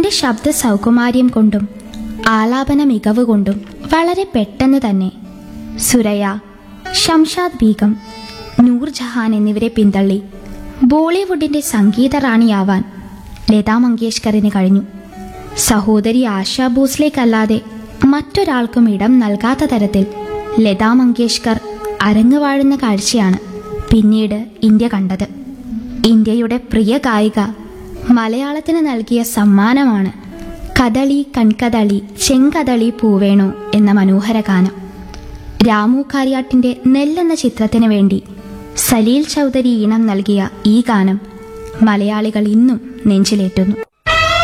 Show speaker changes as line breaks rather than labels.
തന്റെ ശബ്ദ സൗകുമാര്യം കൊണ്ടും ആലാപന മികവ് കൊണ്ടും വളരെ പെട്ടെന്ന് തന്നെ സുരയ ഷംഷാദ് ബീഗം നൂർജഹാൻ എന്നിവരെ പിന്തള്ളി ബോളിവുഡിന്റെ സംഗീത റാണിയാവാൻ ലതാ മങ്കേഷ്കറിന് കഴിഞ്ഞു സഹോദരി ആശാ ഭോസ്ലേക്കല്ലാതെ മറ്റൊരാൾക്കും ഇടം നൽകാത്ത തരത്തിൽ ലതാ മങ്കേഷ്കർ അരങ്ങ് വാഴുന്ന കാഴ്ചയാണ് പിന്നീട് ഇന്ത്യ കണ്ടത് ഇന്ത്യയുടെ പ്രിയ ഗായിക മലയാളത്തിന് നൽകിയ സമ്മാനമാണ് കദളി കൺകദളി ചെങ്കദളി പൂവേണു എന്ന മനോഹര ഗാനം രാമു കാര്യാട്ടിന്റെ നെല്ലെന്ന ചിത്രത്തിന് വേണ്ടി സലീൽ ചൗധരി ഈണം നൽകിയ ഈ ഗാനം മലയാളികൾ ഇന്നും നെഞ്ചിലേറ്റുന്നു